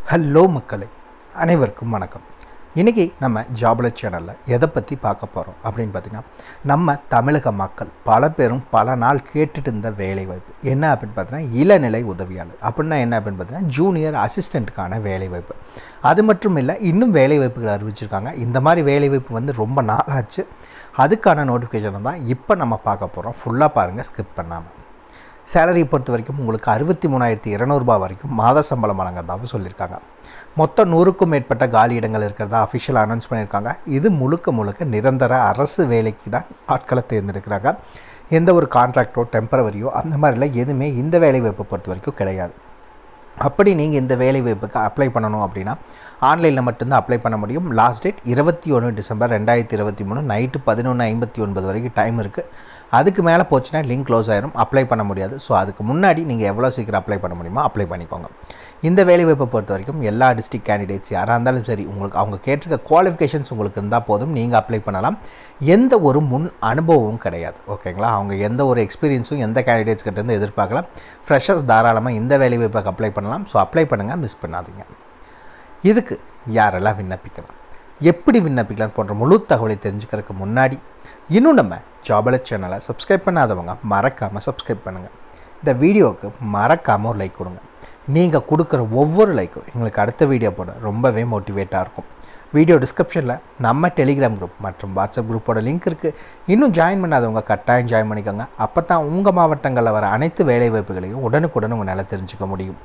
hello மக்களே அனைவருக்கும் வணக்கம் இன்றைக்கி நம்ம ஜாபல சேனலில் எதை பற்றி பார்க்க போகிறோம் அப்படின்னு பார்த்திங்கன்னா நம்ம தமிழக மக்கள் பல பேரும் பல நாள் கேட்டுட்டு இருந்த வேலை வாய்ப்பு என்ன அப்படின்னு பார்த்தீங்கன்னா இளநிலை உதவியாளர் அப்படின்னா என்ன அப்படின்னு பார்த்தீங்கன்னா ஜூனியர் அசிஸ்டண்ட்டுக்கான வேலை வாய்ப்பு அது மட்டும் இல்லை இன்னும் வேலை வாய்ப்புகள் அறிவிச்சிருக்காங்க இந்த மாதிரி வேலை வாய்ப்பு வந்து ரொம்ப நாளாச்சு அதுக்கான நோட்டிஃபிகேஷனை தான் இப்போ நம்ம பார்க்க போகிறோம் ஃபுல்லாக பாருங்கள் ஸ்கிப் பண்ணாமல் சேலரி பொறுத்த வரைக்கும் உங்களுக்கு அறுபத்தி மூணாயிரத்தி இரநூறுபா வரைக்கும் மாத சம்பளம் வழங்குறதாகவும் சொல்லியிருக்காங்க மொத்தம் நூறுக்கும் மேற்பட்ட காலி இடங்கள் இருக்கிறதா அஃபிஷியல் அனௌன்ஸ் பண்ணியிருக்காங்க இது முழுக்க முழுக்க நிரந்தர அரசு வேலைக்கு தான் ஆட்களை தேர்ந்தெடுக்கிறாங்க எந்த ஒரு கான்ட்ராக்டோ டெம்பரவரியோ அந்த மாதிரிலாம் எதுவுமே இந்த வேலை வாய்ப்பை பொறுத்த வரைக்கும் கிடையாது அப்படி நீங்கள் இந்த வேலை வாய்ப்புக்கு அப்ளை பண்ணணும் அப்படின்னா ஆன்லைனில் மட்டும்தான் அப்ளை பண்ண முடியும் லாஸ்ட் டேட் இருபத்தி ஒன்று டிசம்பர் ரெண்டாயிரத்தி இருபத்தி மூணு நைட்டு பதினொன்று ஐம்பத்தி ஒன்பது வரைக்கும் டைம் இருக்குது அதுக்கு மேலே போச்சுன்னா லிங்க் க்ளோஸ் ஆயிரும் அப்ளை பண்ண முடியாது ஸோ அதுக்கு முன்னாடி நீங்கள் எவ்வளோ சீக்கிரம் அப்ளை பண்ண முடியுமோ அப்ளை பண்ணிக்கோங்க இந்த வேலைவாய்ப்பை பொறுத்த வரைக்கும் எல்லா டிஸ்ட்ரிக்ட் கேண்டிடேட்ஸ் யாராக இருந்தாலும் சரி உங்களுக்கு அவங்க கேட்டிருக்க குவாலிஃபிகேஷன்ஸ் உங்களுக்கு இருந்தால் போதும் நீங்கள் அப்ளை பண்ணலாம் எந்த ஒரு முன் அனுபவமும் கிடையாது ஓகேங்களா அவங்க எந்த ஒரு எக்ஸ்பீரியன்ஸும் எந்த கேண்டிடேட்ஸ் கிட்டேருந்து எதிர்பார்க்கலாம் ஃப்ரெஷர்ஸ் தாராளமாக இந்த வேலைவாய்ப்புக்கு அப்ளை பண்ணலாம் ஸோ அப்ளை பண்ணுங்கள் மிஸ் பண்ணாதீங்க இதுக்கு யாரெல்லாம் விண்ணப்பிக்கலாம் எப்படி விண்ணப்பிக்கலாம் போன்ற முழு தகவலை தெரிஞ்சுக்கிறதுக்கு முன்னாடி இன்னும் நம்ம ஜாபல சேனலை சப்ஸ்கிரைப் பண்ணாதவங்க மறக்காமல் சப்ஸ்கிரைப் பண்ணுங்கள் இந்த வீடியோவுக்கு மறக்காமல் ஒரு லைக் கொடுங்க நீங்கள் கொடுக்குற ஒவ்வொரு லைக்கும் எங்களுக்கு அடுத்த வீடியோ போட ரொம்பவே மோட்டிவேட்டாக இருக்கும் வீடியோ டிஸ்கிரிப்ஷனில் நம்ம டெலிகிராம் குரூப் மற்றும் வாட்ஸ்அப் குரூப்போட லிங்க் இருக்குது இன்னும் ஜாயின் பண்ணாதவங்க கட்டாயம் ஜாயின் பண்ணிக்கோங்க அப்போ தான் உங்கள் மாவட்டங்களில் வர அனைத்து வேலைவாய்ப்புகளையும் உடனுக்குடன் உங்களால் தெரிஞ்சுக்க முடியும்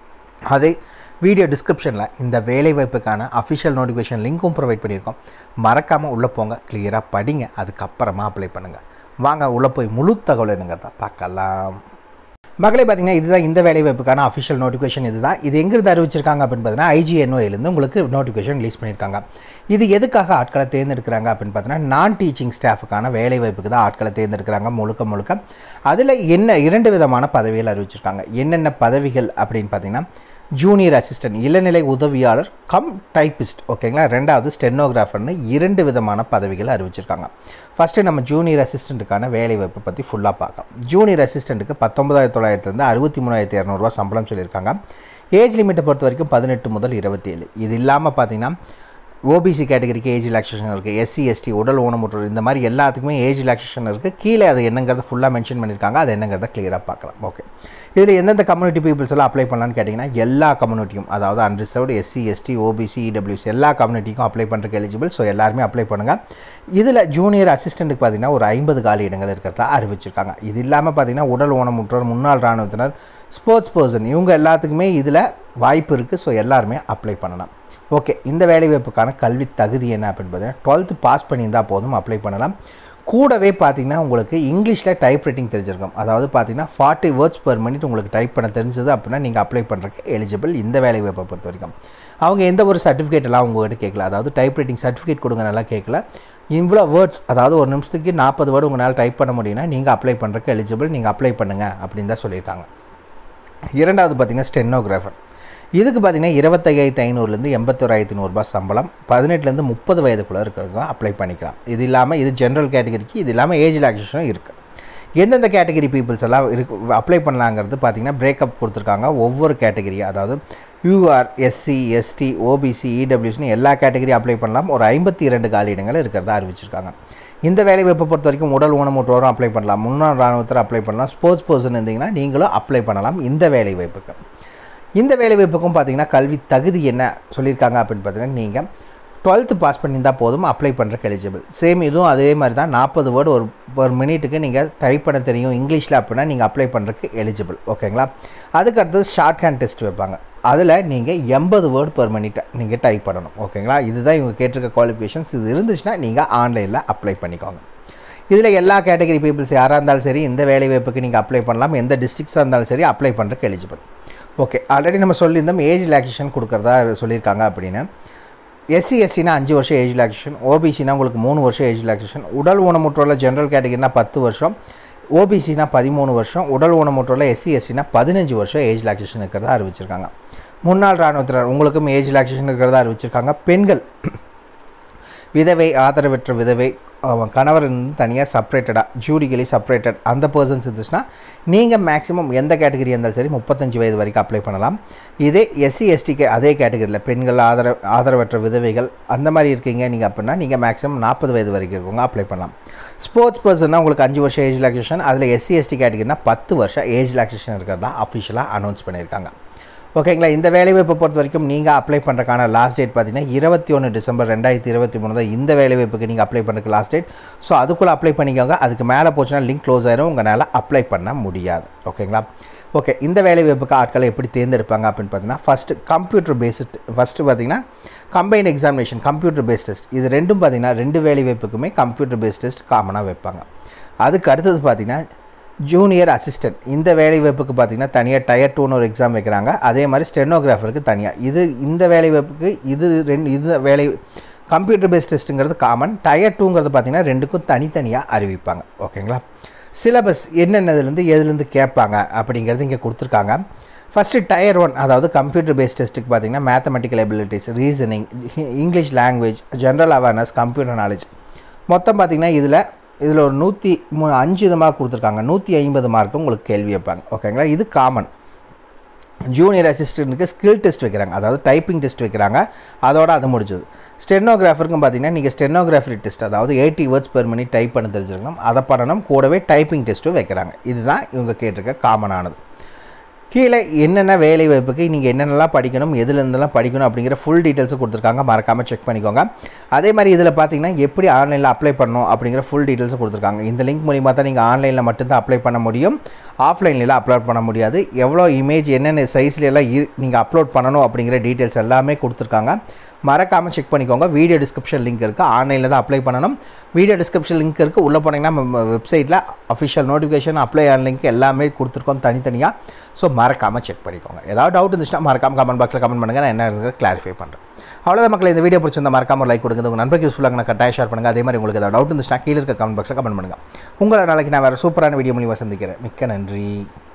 அதே வீடியோ டிஸ்கிரிப்ஷனில் இந்த வேலைவாய்ப்புக்கான அஃபிஷியல் நோட்டிஃபிகேஷன் லிங்க்கும் ப்ரொவைட் பண்ணியிருக்கோம் மறக்காமல் உள்ளே போங்க கிளியராக படிங்க அதுக்கப்புறமா அப்ளை பண்ணுங்கள் வாங்க உள்ளே போய் முழு தகவல் என்னங்கிறத பார்க்கலாம் மகளே பார்த்தீங்கன்னா இதுதான் இந்த வேலைவாய்ப்புக்கான அஃபிஷியல் நோட்டிஃபிகேஷன் இதுதான் இது எங்கிருந்து அறிவிச்சிருக்காங்க அப்படின்னு பார்த்தீங்கன்னா ஐஜிஎன்ஓயிலேருந்து உங்களுக்கு நோட்டிஃபிகேஷன் ரிலீஸ் பண்ணியிருக்காங்க இது எதுக்காக ஆட்களை தேர்ந்தெடுக்கிறாங்க அப்படின்னு பார்த்தீங்கன்னா நான் டீச்சிங் ஸ்டாஃபுக்கான வேலைவாய்ப்புக்கு தான் ஆட்களை தேர்ந்தெடுக்கிறாங்க முழுக்க முழுக்க அதில் என்ன இரண்டு விதமான பதவிகள் அறிவிச்சிருக்காங்க என்னென்ன பதவிகள் அப்படின்னு பார்த்தீங்கன்னா ஜூனியர் அசிஸ்டன்ட் இளநிலை உதவியாளர் கம் டைப்பிஸ்ட் ஓகேங்களா ரெண்டாவது ஸ்டெனோகிராஃபர்னு இரண்டு விதமான பதவிகள் அறிவிச்சிருக்காங்க ஃபஸ்ட்டு நம்ம ஜூனியர் அசிஸ்டண்ட்டுக்கான வேலை வாய்ப்பை பற்றி ஃபுல்லாக பார்க்கலாம் ஜூனியர் அசிஸ்டண்ட்டுக்கு பத்தொன்பதாயிரத்தி தொள்ளாயிரத்துலேருந்து அறுபத்தி மூணாயிரத்தி இரநூறுவா சம்பளம் சொல்லியிருக்காங்க ஏஜ் லிமிட்டை பொறுத்த வரைக்கும் பதினெட்டு முதல் இருபத்தி ஏழு இது இல்லாமல் பார்த்தீங்கன்னா ஓபிசி கேட்டகரிக்கு ஏஜ் ரிலாக்ஸேஷன் இருக்குது எஸ்சி எஸ்டி உடல் ஊனமுற்றோர் இந்த மாதிரி எல்லாத்துக்குமே ஏஜ் ரிலாக்ஸேஷன் இருக்குது கீழே அது என்னங்கிறத ஃபுல்லாக மென்ஷன் பண்ணியிருக்காங்க அது என்னங்கிறத கிளியராக பார்க்கலாம் ஓகே இதில் எந்தெந்த கம்யூனிட்டி பீப்புள்ஸ் எல்லாம் அப்ளை பண்ணலான்னு கேட்டிங்கன்னா எல்லா கம்யூனிட்டியும் அதாவது unreserved SC ST OBC EWS எல்லா கம்யூனிட்டிக்கும் அப்ளை பண்ணுறதுக்கு எலிஜிபிள் ஸோ எல்லாருமே அப்ளை பண்ணுங்கள் இதில் ஜூனியர் அசிஸ்டண்ட்டுக்கு பார்த்தீங்கன்னா ஒரு ஐம்பது காலி இடங்கள் இருக்கிறதா அறிவிச்சிருக்காங்க இது இல்லாமல் பார்த்தீங்கன்னா உடல் ஊனமுற்றோர் முன்னாள் இராணுவத்தினர் ஸ்போர்ட்ஸ் பர்சன் இவங்க எல்லாத்துக்குமே இதில் வாய்ப்பு இருக்குது ஸோ எல்லாருமே அப்ளை பண்ணலாம் ஓகே இந்த வேலைவாய்ப்புக்கான கல்வி தகுதி என்ன அப்படின்னு பார்த்தீங்கன்னா டுவெல்த்து பாஸ் பண்ணியிருந்தால் போதும் அப்ளை பண்ணலாம் கூடவே பார்த்தீங்கன்னா உங்களுக்கு இங்கிலீஷில் டைப் ரைட்டிங் தெரிஞ்சிருக்கும் அதாவது பார்த்தீங்கன்னா ஃபார்ட்டி வேர்ட்ஸ் பர் மினிட் உங்களுக்கு டைப் பண்ண தெரிஞ்சது அப்படின்னா நீங்கள் அப்ளை பண்ணுறதுக்கு எலிஜிபிள் இந்த வேலைவாய்ப்பை பொறுத்த வரைக்கும் அவங்க எந்த ஒரு சர்டிஃபிகேட் எல்லாம் உங்கள்கிட்ட கேட்கல அதாவது டைப் ரைட்டிங் சர்டிஃபிகேட் கொடுங்க நல்லா கேட்கல இவ்வளோ வேர்ட்ஸ் அதாவது ஒரு நிமிஷத்துக்கு நாற்பது வேர்டு உங்களால் டைப் பண்ண முடியும்னா நீங்கள் அப்ளை பண்ணுறதுக்கு எலிஜிபிள் நீங்கள் அப்ளை பண்ணுங்கள் அப்படின்னு தான் சொல்லியிருக்காங்க இரண்டாவது பார்த்தீங்கன்னா ஸ்டெனோகிராஃபர் இதுக்கு பார்த்தீங்கன்னா இருபத்தையாயிரத்து ஐநூறுலேருந்து எண்பத்தோராயிரத்து நூறுரூபா சம்பளம் பதினெட்டுலேருந்து முப்பது வயதுக்குள்ளே இருக்கிறவங்க அப்ளை பண்ணிக்கலாம் இது இல்லாமல் இது ஜென்ரல் கேட்டகரிக்கு இது இல்லாமல் ஏஜ் ரிலாக்ஸேஷனும் இருக்குது எந்தெந்த கேட்டகரி பீப்புள்ஸ் எல்லாம் இருக்கு அப்ளை பண்ணலாங்கிறது பார்த்தீங்கன்னா பிரேக்கப் கொடுத்துருக்காங்க ஒவ்வொரு கேட்டகரி அதாவது யூஆர் எஸ்சி எஸ்டி ஓபிசி இடபிள்யூஸ்னு எல்லா கேட்டகரி அப்ளை பண்ணலாம் ஒரு ஐம்பத்தி இரண்டு காலி இடங்கள் இருக்கிறதா அறிவிச்சிருக்காங்க இந்த வேலை வாய்ப்பை பொறுத்த வரைக்கும் உடல் ஊனமுற்றோரும் அப்ளை பண்ணலாம் முன்னாள் இராணுவத்தில் அப்ளை பண்ணலாம் ஸ்போர்ட்ஸ் பர்சன் இருந்தீங்கன்னா நீங்களும் அப்ளை பண்ணலாம் இந்த வேலை வாய்ப்புக்கு இந்த வேலைவாய்ப்புக்கும் பார்த்தீங்கன்னா கல்வி தகுதி என்ன சொல்லியிருக்காங்க அப்படின்னு பார்த்தீங்கன்னா நீங்கள் டுவெல்த்து பாஸ் பண்ணியிருந்தால் போதும் அப்ளை பண்ணுறக்கு எலிஜிபிள் சேம் இதுவும் அதே மாதிரி தான் நாற்பது வேர்டு ஒரு ஒரு மினிட்டுக்கு நீங்கள் டைப் பண்ண தெரியும் இங்கிலீஷில் அப்படின்னா நீங்கள் அப்ளை பண்ணுறதுக்கு எலிஜிபிள் ஓகேங்களா அதுக்கு அடுத்தது ஷார்ட் ஹேண்ட் டெஸ்ட் வைப்பாங்க அதில் நீங்கள் எண்பது வேர்டு பெர் மினிட்டை நீங்கள் டைப் பண்ணணும் ஓகேங்களா இதுதான் இவங்க கேட்டிருக்க குவாலிஃபிகேஷன்ஸ் இது இருந்துச்சுன்னா நீங்கள் ஆன்லைனில் அப்ளை பண்ணிக்கோங்க இதில் எல்லா கேட்டகரி பீப்புள்ஸ் யாராக இருந்தாலும் சரி இந்த வேலை வாய்ப்புக்கு நீங்கள் அப்ளை பண்ணலாம் எந்த டிஸ்ட்ரிக்ஸாக இருந்தாலும் சரி அப்ளை பண்ணுறதுக்கு எலிஜிபிள் ஓகே ஆல்ரெடி நம்ம சொல்லியிருந்தோம் ஏஜ் ரிலாக்ஸேஷன் கொடுக்குறதா சொல்லியிருக்காங்க அப்படின்னு எஸ்சி எஸ்சினா அஞ்சு வருஷம் ஏஜ் ரிலாக்ஸேஷன் ஓபிசினா உங்களுக்கு மூணு வருஷம் ஏஜ் ரிலாக்ஸேஷன் உடல் ஊனமுற்றோரில் ஜென்ரல் கேட்டகரினா பத்து வருஷம் ஓபிசினா பதிமூணு வருஷம் உடல் ஊனமுற்றோரில் எஸ்சி எஸ்சினா பதினஞ்சு வருஷம் ஏஜ் ரிலாக்ஸேஷன் இருக்கிறதா அறிவிச்சிருக்காங்க முன்னாள் இராணுவத்தினர் உங்களுக்கும் ஏஜ் ரிலாக்ஸேஷன் இருக்கிறதா அறிவிச்சிருக்காங்க பெண்கள் விதவை ஆதரவற்ற விதவை அவன் கணவர் இருந்து தனியாக செப்பரேட்டடாக ஜூடிகலி செப்பரேட்டட் அந்த பர்சன்ஸ் இருந்துச்சுன்னா நீங்கள் மேக்ஸிமம் எந்த கேட்டகரி இருந்தாலும் சரி முப்பத்தஞ்சு வயது வரைக்கும் அப்ளை பண்ணலாம் இதே எஸ்சி எஸ்டிக்கு அதே கேட்டகரியில் பெண்கள் ஆதரவு ஆதரவற்ற விதவைகள் அந்த மாதிரி இருக்கீங்க நீங்கள் அப்படின்னா நீங்கள் மேக்ஸிமம் நாற்பது வயது வரைக்கும் இருக்கவங்க அப்ளை பண்ணலாம் ஸ்போர்ட்ஸ் பர்சன்னா உங்களுக்கு அஞ்சு வருஷம் ஏஜ் ரிலாக்ஸேஷன் அதில் எஸ்சி எஸ்டி கேட்டகரினா பத்து வருஷம் ஏஜ் ரிலாக்ஸேஷன் இருக்கிறதா அஃபிஷியலாக அனௌன்ஸ் பண்ணியிருக்காங்க ஓகேங்களா இந்த வேலைவாய்ப்பை பொறுத்த வரைக்கும் நீங்கள் அப்ளை பண்ணுறக்கான லாஸ்ட் டேட் பார்த்தீங்கன்னா இருபத்தி ஒன்று டிசம்பர் ரெண்டாயிரத்தி இருபத்தி மூணு தான் இந்த வேலைவாய்ப்புக்கு நீங்கள் அப்ளை பண்ணுறதுக்கு லாஸ்ட் டேட் ஸோ அதுக்குள்ளே அப்ளை பண்ணிக்கோங்க அதுக்கு மேலே போச்சுன்னா லிங்க் க்ளோஸ் ஆயிரும் உங்களால் அப்ளை பண்ண முடியாது ஓகேங்களா ஓகே இந்த வேலைவாய்ப்புக்கு ஆட்களை எப்படி தேர்ந்தெடுப்பாங்க அப்படின்னு பார்த்தீங்கன்னா ஃபஸ்ட்டு கம்ப்யூட்டர் பேஸ்ட் ஃபஸ்ட்டு பார்த்தீங்கன்னா combine examination computer based test இது ரெண்டும் பார்த்தீங்கன்னா ரெண்டு வேலைவாய்ப்புக்குமே கம்ப்யூட்டர் பேஸ்ட் டெஸ்ட் காமனாக வைப்பாங்க அதுக்கு அடுத்தது பார்த்தீங்கன்னா ஜூனியர் அசிஸ்டன்ட் இந்த வேலைவாய்ப்புக்கு பார்த்தீங்கன்னா தனியாக டயர் டூன்னு ஒரு எக்ஸாம் வைக்கிறாங்க அதே மாதிரி ஸ்டெனோகிராஃபருக்கு தனியாக இது இந்த வேலைவாய்ப்புக்கு இது ரெண்டு இது வேலை கம்ப்யூட்டர் பேஸ்ட் டெஸ்ட்டுங்கிறது காமன் டயர் டூங்கிறது பார்த்தீங்கன்னா ரெண்டுக்கும் தனித்தனியாக அறிவிப்பாங்க ஓகேங்களா சிலபஸ் என்னென்னதுலேருந்து எதுலேருந்து கேட்பாங்க அப்படிங்கிறது இங்கே கொடுத்துருக்காங்க ஃபஸ்ட்டு டயர் ஒன் அதாவது கம்ப்யூட்டர் பேஸ்ட் டெஸ்ட்டுக்கு பார்த்தீங்கன்னா mathematical abilities reasoning English language general awareness computer knowledge மொத்தம் பார்த்தீங்கன்னா இதில் இதில் ஒரு நூற்றி மூ அஞ்சு விதமாக கொடுத்துருக்காங்க நூற்றி ஐம்பது மார்க்கு உங்களுக்கு கேள்வி வைப்பாங்க ஓகேங்களா இது காமன் ஜூனியர் அசிஸ்டண்ட்டுக்கு ஸ்கில் டெஸ்ட் வைக்கிறாங்க அதாவது டைப்பிங் டெஸ்ட் வைக்கிறாங்க அதோட அது முடிஞ்சது ஸ்டெனோகிராஃபருக்கும் பார்த்தீங்கன்னா நீங்கள் ஸ்டெனோகிராஃபரி டெஸ்ட் அதாவது eighty words per minute type பண்ண தெரிஞ்சிருக்கணும் அதை பண்ணணும் கூடவே டைப்பிங் டெஸ்ட்டும் வைக்கிறாங்க இதுதான் இவங்க கேட்டிருக்க காமனானது கீழே என்னென்ன வேலை வாய்ப்புக்கு நீங்கள் என்னென்னலாம் படிக்கணும் எதுலேருந்தெல்லாம் படிக்கணும் அப்படிங்கிற ஃபுல் டீட்டெயில்ஸும் கொடுத்துருக்காங்க மறக்காமல் செக் பண்ணிக்கோங்க அதே மாதிரி இதில் பார்த்தீங்கன்னா எப்படி ஆன்லைனில் அப்ளை பண்ணணும் அப்படிங்கிற ஃபுல் டீட்டெயில்ஸும் கொடுத்துருக்காங்க இந்த லிங்க் மூலிமா தான் நீங்கள் ஆன்லைனில் மட்டும்தான் அப்ளை பண்ண முடியும் ஆஃப்லைன்லாம் அப்லோட் பண்ண முடியாது எவ்வளோ இமேஜ் என்னென்ன சைஸ்ல எல்லாம் இரு நீங்கள் அப்லோட் பண்ணணும் அப்படிங்கிற டீட்டெயில்ஸ் எல்லாமே கொடுத்துருக்காங்க மறக்காமல் செக் பண்ணிக்கோங்க வீடியோ டிஸ்கிரிப்ஷன் லிங்க் இருக்குது ஆன்லைனில் தான் அப்ளை பண்ணணும் வீடியோ டிஸ்கிரிப்ஷன் லிங்க் இருக்குது உள்ளே போனீங்கன்னா நம்ம வெப்சைட்டில் official notification apply online எல்லாமே கொடுத்துருக்கோம் தனித்தனியாக ஸோ மறக்காமல் செக் பண்ணிக்கோங்க ஏதாவது டவுட் இருந்துச்சுன்னா மறக்காமல் கமெண்ட் பாக்ஸில் கமெண்ட் பண்ணுங்கள் நான் என்ன இருக்கிற கிளாரிஃபை பண்ணுறேன் அவ்வளோதான் மக்கள் இந்த வீடியோ பிடிச்சிருந்தா மறக்காம லைக் கொடுங்க உங்கள் நண்பருக்கு யூஸ்ஃபுல்லாக நான் கட்டாயம் ஷேர் பண்ணுங்கள் அதே மாதிரி உங்களுக்கு ஏதாவது டவுட் இருந்துச்சுன்னா கீழே இருக்க கமெண்ட் பாக்ஸில் கமெண்ட் பண்ணுங்கள் உங்களை நாளைக்கு நான் வேறு சூப்பரான வீடியோ மூலியமாக சந்திக்கிறேன் மிக்க நன்றி